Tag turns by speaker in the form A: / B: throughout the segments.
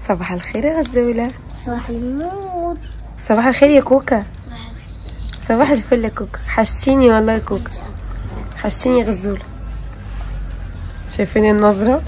A: صباح الخير يا غزولة
B: صباح النور
A: صباح الخير يا كوكا صباح الفل يا كوكا حشتيني والله يا كوكا حشتيني يا غزولة شايفين النظرة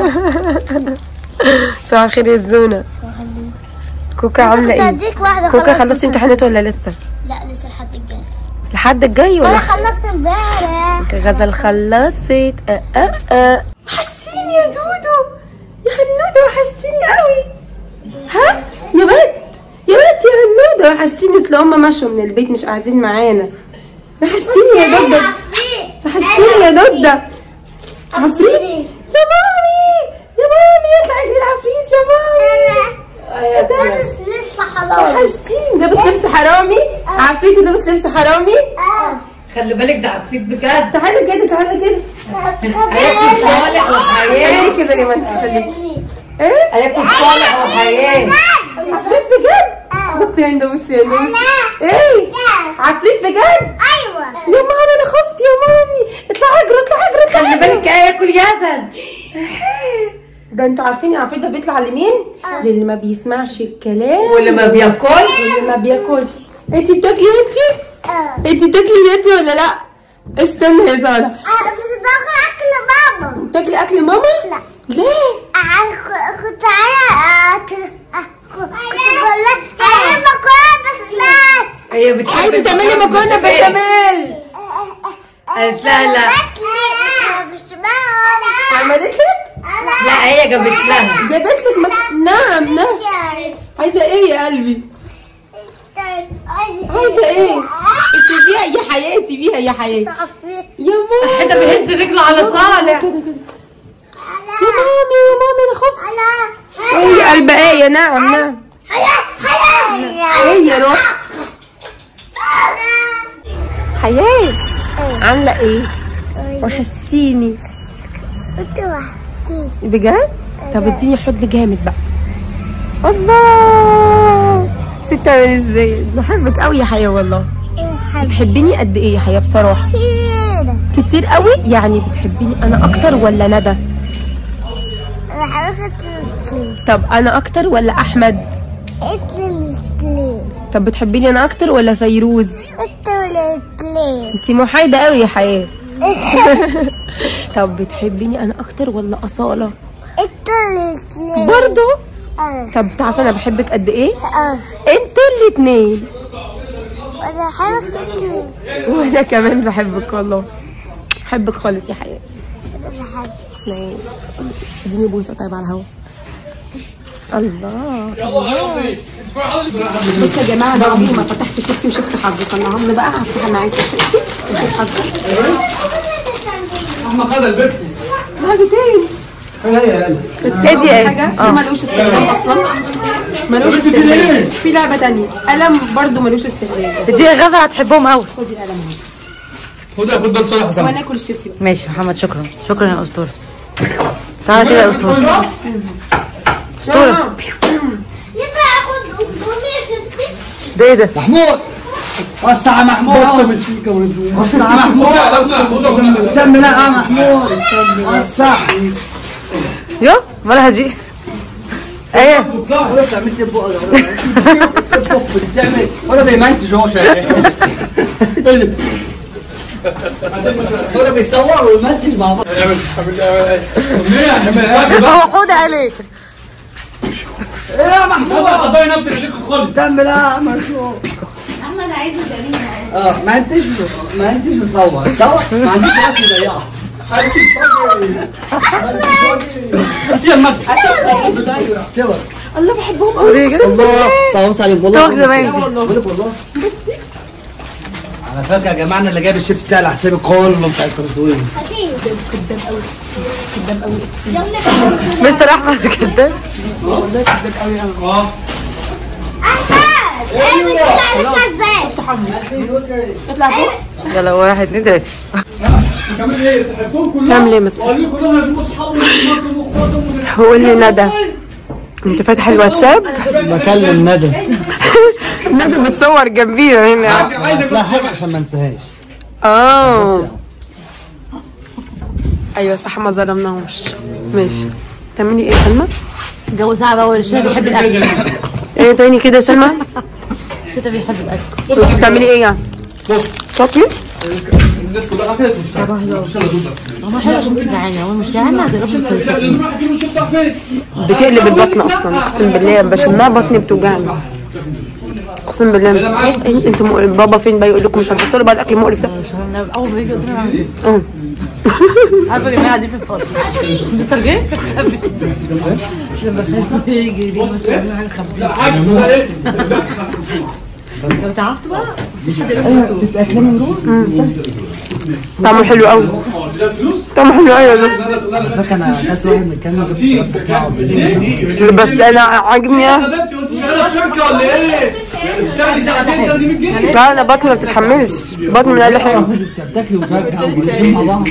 A: صباح الخير يا زونة كوكا عاملة
B: كنت
A: ايه
B: هديك واحدة
A: كوكا
B: خلصت
A: خلصتي امتحانات ولا لسه
B: لا لسه لحد الجاي
A: لحد الجاي
B: انا
A: ولا
B: خلصت امبارح
A: غزل خلصت أه أه أه. وحشتيني يا دودو يا هنودة وحشتيني قوي ها يا بنت يا بنت يا هنودة وحشتيني اصل هما مشوا من البيت مش قاعدين معانا وحشتيني يا دودة وحشتيني يا دودة عفريت يا مامي يا مامي اطلعي لي العفريت يا مامي يا ده
B: بس لسه حرام
A: وحشتيني لابس لبس حرامي عفريت ولابس لبس حرامي
C: خلي بالك ده عفريت بجد
A: تعالى كده تعالى كده
C: هياكل صالح وحياه
A: خليكي كده يا بنتي خليكي ايه
C: هياكل صالح وحياه
A: عفريت بجد بصي يا هند بصي يا هند ايه عفريت بجد
B: ايوه
A: يا مامي انا خفت يا مامي اطلعي اجري اطلعي اجري اطلعي
C: خلي بالك هياكل يزن
A: ده انتوا عارفين العفريت ده بيطلع لمين؟ للي ما بيسمعش الكلام
C: واللي ما بياكلش
A: واللي ما بياكلش انتي بتاكلي انتي؟
B: اه
A: انتي بتاكلي انتي ولا لا؟ استنى يا زهرة
B: بس باكل اكل بابا
A: بتاكلي اكل ماما؟
B: لا
A: ليه؟
B: ع- كنت عايزة كنت بقول لها انا باكلها بس مات
C: هي بتحب
A: عايزة تعملي مكرونة بشاميل
C: قالت لها لا
B: مش مات
A: عملت لك؟
C: لا هي جابت لها
A: جابت لك مك... نعم نعم عايزة ايه يا قلبي؟ عايزة ايه؟ سيبيها يا حياة سيبيها يا حياة يا ماما
C: حدا بيهز رجله على صالح
A: كده كده يا مامي يا مامي انا خفت
B: انا
A: ايه يا قلب ايه يا نعم نعم
B: حياة حياة
A: ايه يا روح حياة عاملة ايه؟ وحشتيني
B: كنت وحدي
A: بجد؟ طب اديني حضن جامد بقى الله ست تعمل ازاي؟ بحبك قوي يا حياة والله بتحبيني قد ايه يا حياة بصراحة؟
B: كتير
A: كتير قوي يعني بتحبيني انا اكتر ولا ندى؟
B: انا حركة الاتنين
A: طب انا اكتر ولا احمد؟
B: انت الاتنين
A: طب بتحبيني انا اكتر ولا فيروز؟
B: انت الاتنين
A: انتي محايدة قوي يا حياة طب بتحبيني انا اكتر ولا اصالة؟
B: انت الاتنين
A: برضو
B: اه
A: طب تعرفي انا بحبك قد ايه؟
B: اه
A: انتوا الاتنين
B: انا حركة الاتنين
A: وانا كمان بحبك والله بحبك خالص يا حياة
B: انا بحب
A: ماشي اديني بوسه طيب على الهوا الله الله بصوا يا جماعه ده عمري ما فتحت شيبسي وشفت حظي طلعهم لي بقى هفتحها معاكم شيبسي وشوف حظي
D: احنا خد البيت
A: لعبتين ادي ايه حاجه ملوش استخدام اصلا ملوش استخدام في لعبه تانية قلم برضو ملوش استخدام
E: دي غزل هتحبهم قوي
A: خدي القلم
D: خد يا خد ده لصالح حسن
A: وانا اكل الشيبسي بقى
E: ماشي محمد شكرا شكرا يا اسطوره تعالى كده يا اسطوره اسطوره
B: ينفع اخد امي شيبسي
E: ده ايه ده
D: محمود وسع يا محمود وسع يا محمود كم لا يا محمود وسع
E: يو مالها دي ايه
D: بتعمل لي بقى بتعمل ولا بيمنتج هو شايف ولا بيصور ويمنتج مع بعض
E: هو حوده عليك
D: ايه يا محمود
F: قضايا نفسك يا شيخ خالد
D: كمل يا مرشوق
B: احمد عايز جريمة
D: اه ما انتش ما انتش مصور صور ما عنديش وقت يضيعها
A: الله بحبهم قوي
D: الله طاووس عليك والله
E: توك زمان دي
D: بقول لك والله على فكره يا جماعه انا اللي جايب الشيبس ده على حسابي كله بتاع التصوير
E: مستر احمد كداب
B: احمد ايوه ازاي
A: اطلع فوق
E: يلا واحد اتنين تلاته
F: كمان ايه صاحبتهم كلهم
A: تعمل ايه يا مستر؟
F: وقال لي كلهم هيبقوا اصحابي واخواتهم واخواتهم
A: هو اللي ندى انت فاتح الواتساب
D: بكلم ندى
A: ندى بتصور جنبينا هنا
F: عايزك
D: لا حاجه عشان ما انساهاش
A: اه ايوه صح ما ظلمناهمش ماشي تعملي ايه كلمه
E: الجو ساعة بقى والشتا بيحب الأكل
A: ايه تاني كده يا سلمى
E: الشتا بيحب الأكل
A: انت بتعملي ايه يعني
F: بص
A: شاطري
F: الناس كلها اكلت مش تعرف مش انا دول بس
E: ماما حلوة عشان مش جعانة هو مش جعانة هتقرب
F: لا لازم واحد يقول شفتها فين
A: بتقلب البطن اصلا اقسم بالله بشمها بطني بتوجعني اقسم بالله إيه، انتوا مقرف. بابا فين بقى يقول لكم مش هنحط له بقى الاكل المقرف ده
E: أول ما يجي قدامي
A: اه
E: عارفة يا جماعة دي في الفاضي الترجمة لما خالد يجي يجي مثلا حاجة خبيثة
F: لا حاجه ده ايه
E: لو تعرفت بقى
A: طعمه حلو قوي
F: اه ده فلوس
A: طعمه حلو قوي يا زلمة.
F: لا لا لا
D: فاكر انا كاس واحد من كام يوم
F: خمسين ايه
A: بس انا عاجبني
F: يا
A: أوي.
F: حبيبتي وانت شغاله في شركه ولا ايه؟ اشتغلي ساعتين تاخدي 100 جنيه
A: لا انا بطني ما بتتحملش بطني من اقل حاجه
D: بتاكلي وترجع وبعدين مع بعض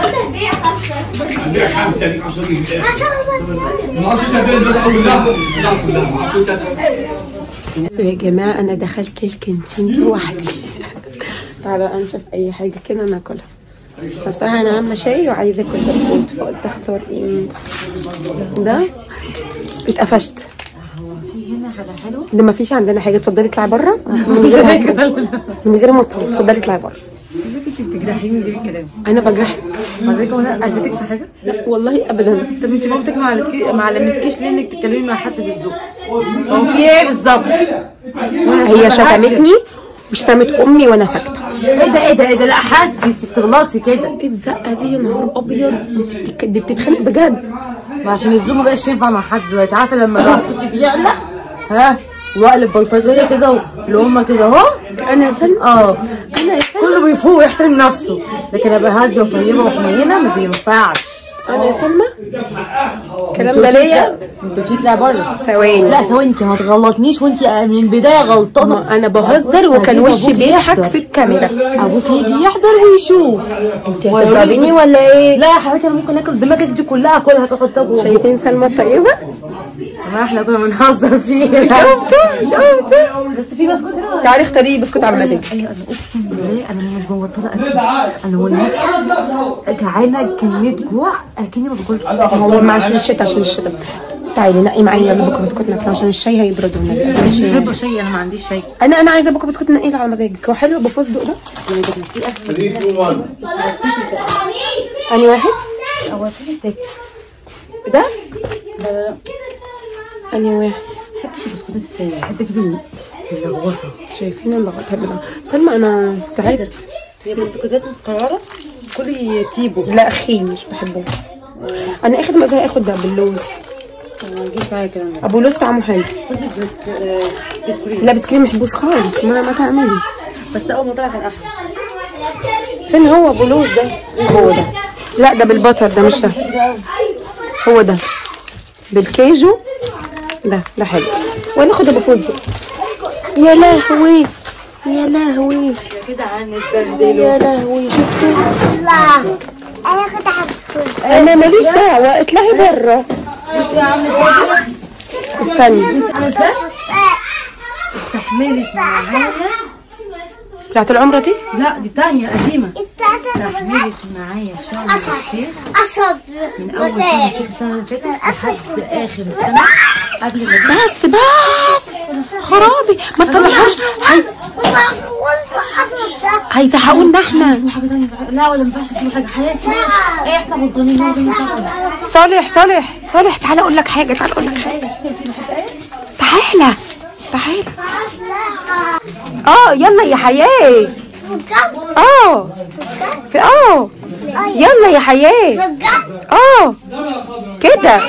F: عندك خمسه دي 10 جنيه ما اعرفش انت فين البلد كلها كلها ما اعرفش انت
A: بصوا يا جماعه انا دخلت الكانتين لوحدي تعالوا انشف اي حاجه كده ناكلها بس بصراحه انا عامله شاي وعايزه اكل بسكوت فقلت اختار ايه ده اتقفشت
E: في هنا حاجة حلوة
A: ده ما فيش عندنا حاجه اتفضلي اطلعي بره من غير أكل. من غير ما تطلبي اتفضلي اطلعي بره
E: انت بتجرحيني ليه الكلام
A: انا بجرحك
E: على فكرة وانا اذيتك في حاجة
A: لا والله ابدا
E: طب انت مامتك ما علمتكيش ما علمتكيش ليه انك تتكلمي مع حد بالذوق هو في ايه بالظبط
A: هي شتمتني وشتمت امي وانا ساكته
E: ايه ده ايه ده ايه ده لا حاسبي انت بتغلطي كده
A: ايه الزقه دي يا نهار ابيض انت بتك... دي بتتخانق بجد
E: وعشان الزوم ما بقاش ينفع مع حد دلوقتي عارفه لما بقى صوتي بيعلى ها واقلب بلطجيه كده اللي هم كده اهو
A: انا يا سلمى
E: اه
A: انا يا سلمى
E: كله بيفوق ويحترم نفسه لكن ابقى هاديه وطيبه وحنينه ما بينفعش
A: انا يا سلمى الكلام ده ليا
E: انت تطلع بره
A: ثواني
E: لا ثواني انت ما تغلطنيش وانت من البدايه غلطانه
A: ما انا بهزر وكان
E: هجيب
A: وشي
E: أبوك
A: بيضحك
E: يحضر.
A: في الكاميرا
E: ابوك يجي يحضر ويشوف
A: انت هتضربيني ولا ايه
E: لا يا حبيبتي انا ممكن اكل دماغك دي كلها كلها تحطها جوه
A: شايفين سلمى الطيبه
E: ما احنا كنا بنهزر فيه
A: شفتوا شفتوا
E: بس في بسكوت هنا
A: تعالي اختاري بسكوت على مزاجك
E: ايوه انا اقسم بالله انا مش ببطل اكل انا والمصحف جعانه كميه جوع اكني ما باكلش
A: هو ما عشان الشتا عشان الشتا تعالي نقي معايا يلا بكره بسكوت ناكله عشان الشاي هيبرد والنبي.
E: مش شاربه شيء انا ما عنديش شيء
A: انا انا عايزه بكره بسكوت نقي على مزاجك هو حلو بفستق ده اني واحد
E: هو في تاكل
A: ده اني واحد
E: بحبش البسكوتات السريعه بحب اجيب اللغوصه
A: شايفين اللغط هبل سلمى انا استعدت
E: في بسكوتات متكرره كلي تيبو
A: لا اخي مش بحبه انا اخر ما زهق اخد ده باللوز
E: ما تجيش معايا كلام ده
A: ابو لوز طعمه حلو
E: خدي بس- آه، بسكويت
A: لا بسكريم محبوش خالص ما ما تعملي
E: بس اول ما طلع كان احلى
A: فين هو ابو لوز ده هو ده لا ده بالبطر ده مش ده هو ده بالكيجو ده ده حلو ولا خد ابو فستق يا لهوي يا لهوي
E: كده هنتبهدلوا
A: يا لهوي شفتوا
B: لا انا كنت هتكون
A: انا ماليش دعوه اطلعي بره استني
E: استحملت معايا
A: بتاعت العمره دي
E: لا دي تانية قديمة
B: انت
E: استحملت معايا شهر الشيخ
B: اصب
E: من اول شهر الشيخ السنة اللي فاتت لحد اخر السنة قبل ما أجي.
A: بس بس خرابي ما تطلعهاش هي...
B: اصب ده
A: هيزهقونا احنا
E: حاجة تانية لا ولا ما ينفعش تجيب حاجة حياتي ايه احنا غلطانين هو ده طبعا
A: صالح صالح صالح تعالى اقول لك حاجه تعالى اقول لك حاجه تعالى تعالى اه يلا يا حياه اه في اه يلا يا حياه اه كده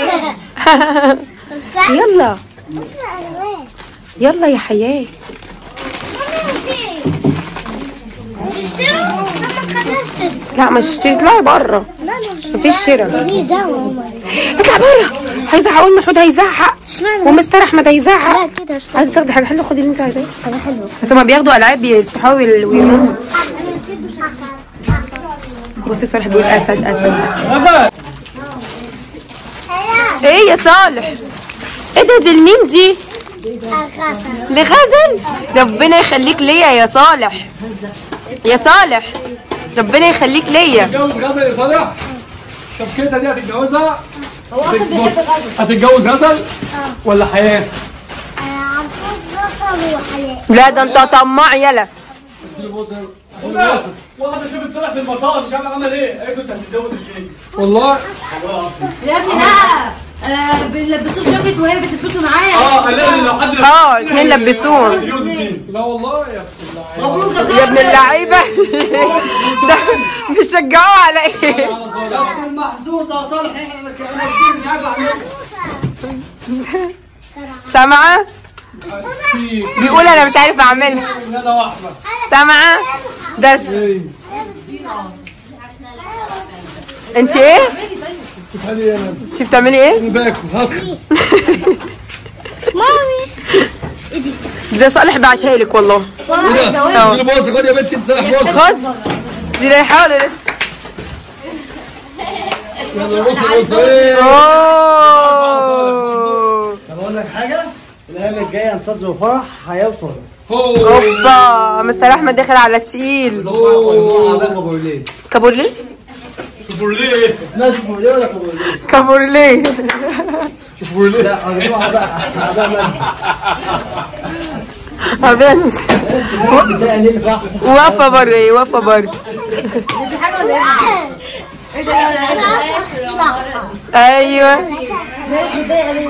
A: يلا يلا يا حياه
B: اشتروا انا خلصت
A: لا مش تطلعي بره
B: لا لا
A: مفيش شراء
B: ماليش دعوه
A: اطلع بره هيزعقوا لنا حود هيزعق
B: اشمعنى؟
A: ومستر احمد هيزعق
B: لا كده اشتروا
A: عايزه تاخدي حاجه حلوه خدي اللي انت عايزاه
B: حاجه حلوه
A: بس هما بياخدوا العاب بيفتحوها ويل- ويرموها بصي صالح بيقول اسد اسد اسد
F: غزل
A: ايه يا صالح ايه ده دي لمين دي لغزل ربنا يخليك ليا يا صالح يا صالح ربنا يخليك ليا
F: اتجوز غزل يا صالح طب كده دي هتتجوزها هتتجوز غزل ولا حياه؟
B: عرفوش بصل وحياة
A: لا ده انت طماع يلا
F: واحدة شافت سرح في المطار مش عارف عمل ايه قالت له انت هتتجوز ازاي والله
E: يا ابني لا آه، بيلبسوه جاكيت وهي بتلبسه معايا
F: اه قال لي لو حد
A: اه اتنين لبسوه
F: هتتجوز اتنين لا والله يا
D: مبروك يا
A: يا ابن اللعيبه ده بيشجعوه على ايه
D: المحظوظه يا صالح احنا كنا مش عارف اعملها
A: سامعه
F: في
A: بيقول انا مش عارف اعملها
F: ندى واحمد
A: سامعه دش انت ايه
F: هذه انا
A: انت بتعملي ايه
F: باكل هاكل
A: ده صالح بعتها لك والله
F: اديني بوسه خد يا بنتي انت سلاح بوسه
A: خد دي رايحه له لسه
F: يلا بص بص ايه
A: اوه
D: طب اقول لك حاجه الايام الجايه انتصار وفرح هيوصل
F: هو
A: اوبا مستر احمد داخل على التقيل
D: على كابورليه
A: كابورلي
F: شوفورليه
D: اسمها شوفورليه ولا كابورليه؟
A: كابورلي
F: شوفورليه
D: لا هنروح على على
A: عربية
D: ده ليه البحر
A: واقفة بره واقفة بره ايوه